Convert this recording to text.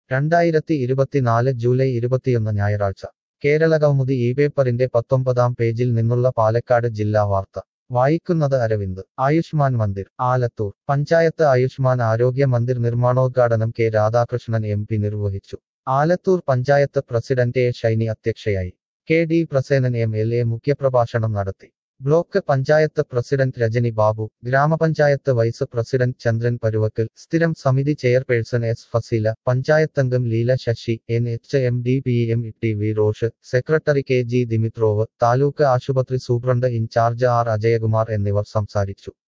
രണ്ടായിരത്തി ഇരുപത്തിനാല് ജൂലൈ ഇരുപത്തിയൊന്ന് ഞായറാഴ്ച കേരള കൗമുദി ഈ പേപ്പറിന്റെ പത്തൊമ്പതാം പേജിൽ നിന്നുള്ള പാലക്കാട് ജില്ലാ വാർത്ത വായിക്കുന്നത് അരവിന്ദ് ആയുഷ്മാൻ മന്ദിർ ആലത്തൂർ പഞ്ചായത്ത് ആയുഷ്മാൻ ആരോഗ്യ മന്ദിർ നിർമ്മാണോദ്ഘാടനം കെ രാധാകൃഷ്ണൻ എം പി നിർവഹിച്ചു ആലത്തൂർ പഞ്ചായത്ത് പ്രസിഡന്റ് എ ഷൈനി അധ്യക്ഷയായി K D Prasenan M L A മുഖ്യപ്രഭാഷണം നടത്തി ബ്ലോക്ക് പഞ്ചായത്ത് പ്രസിഡന്റ് രജനി ബാബു ഗ്രാമപഞ്ചായത്ത് വൈസ് പ്രസിഡന്റ് ചന്ദ്രൻ പരുവക്കൽ സ്ഥിരം സമിതി ചെയർപേഴ്സൺ എസ് ഫസീല പഞ്ചായത്തംഗം Leela Sasi N H M D P M T V Rosh secretary K G Dimitrov taluk ആശുപത്രി സൂപ്രണ്ട് ഇൻചാർജ് ആർ അജയകുമാർ എന്നിവർ സംസാരിച്ചു